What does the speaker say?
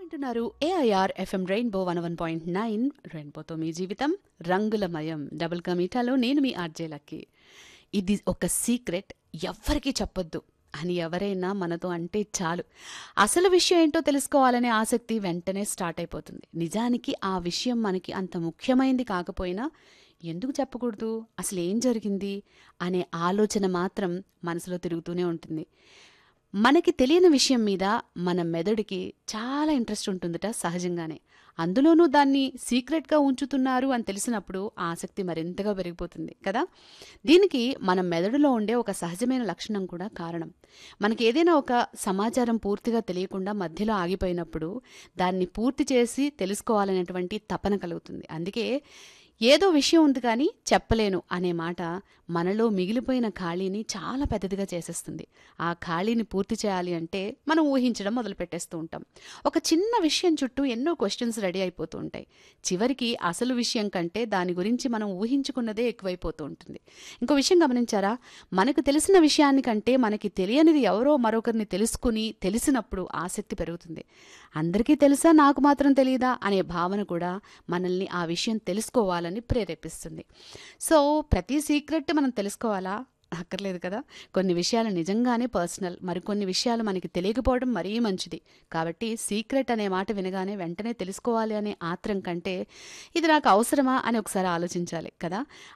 వింటున్నారు AIR FM rainbow one one point nine రెయిన్బోతో మీ జీవితం రంగులమయం డబుల్ కమీటాలో నేను మీ ఆర్జే లక్కీ ఇది ఒక సీక్రెట్ ఎవ్వరికీ చెప్పొద్దు అని ఎవరైనా మనతో అంటే చాలు అసలు విషయం ఏంటో తెలుసుకోవాలనే ఆసక్తి వెంటనే స్టార్ట్ అయిపోతుంది నిజానికి ఆ విషయం మనకి అంత ముఖ్యమైనది కాకపోయినా ఎందుకు చెప్పకూడదు అసలు ఏం జరిగింది అనే ఆలోచన మాత్రం మనసులో తిరుగుతూనే ఉంటుంది మనకి తెలియని విషయం మీద మన మెదడుకి చాలా ఇంట్రెస్ట్ ఉంటుందట సహజంగానే అందులోనూ దాన్ని సీక్రెట్గా ఉంచుతున్నారు అని తెలిసినప్పుడు ఆ ఆసక్తి మరింతగా పెరిగిపోతుంది కదా దీనికి మన మెదడులో ఉండే ఒక సహజమైన లక్షణం కూడా కారణం మనకి ఏదైనా ఒక సమాచారం పూర్తిగా తెలియకుండా మధ్యలో ఆగిపోయినప్పుడు దాన్ని పూర్తి చేసి తెలుసుకోవాలనేటువంటి తపన కలుగుతుంది అందుకే ఏదో విషయం ఉంది కానీ చెప్పలేను అనే మాట మనలో మిగిలిపోయిన ఖాళీని చాలా పెద్దదిగా చేసేస్తుంది ఆ ఖాళీని పూర్తి చేయాలి అంటే మనం ఊహించడం మొదలు పెట్టేస్తూ ఉంటాం ఒక చిన్న విషయం చుట్టూ ఎన్నో క్వశ్చన్స్ రెడీ అయిపోతూ ఉంటాయి చివరికి అసలు విషయం కంటే దాని గురించి మనం ఊహించుకున్నదే ఎక్కువైపోతూ ఉంటుంది ఇంకో విషయం గమనించారా మనకు తెలిసిన విషయాన్ని కంటే మనకి తెలియనిది ఎవరో మరొకరిని తెలుసుకుని తెలిసినప్పుడు ఆసక్తి పెరుగుతుంది అందరికీ తెలుసా నాకు మాత్రం తెలియదా అనే భావన కూడా మనల్ని ఆ విషయం తెలుసుకోవాలని ప్రేరేపిస్తుంది సో ప్రతి సీక్రెట్ మనం తెలుసుకోవాలా అక్కర్లేదు కదా కొన్ని విషయాలు నిజంగానే పర్సనల్ మరికొన్ని విషయాలు మనకి తెలియకపోవడం మరీ మంచిది కాబట్టి సీక్రెట్ అనే మాట వినగానే వెంటనే తెలుసుకోవాలి అనే ఆత్రం కంటే ఇది నాకు అవసరమా అని ఒకసారి ఆలోచించాలి కదా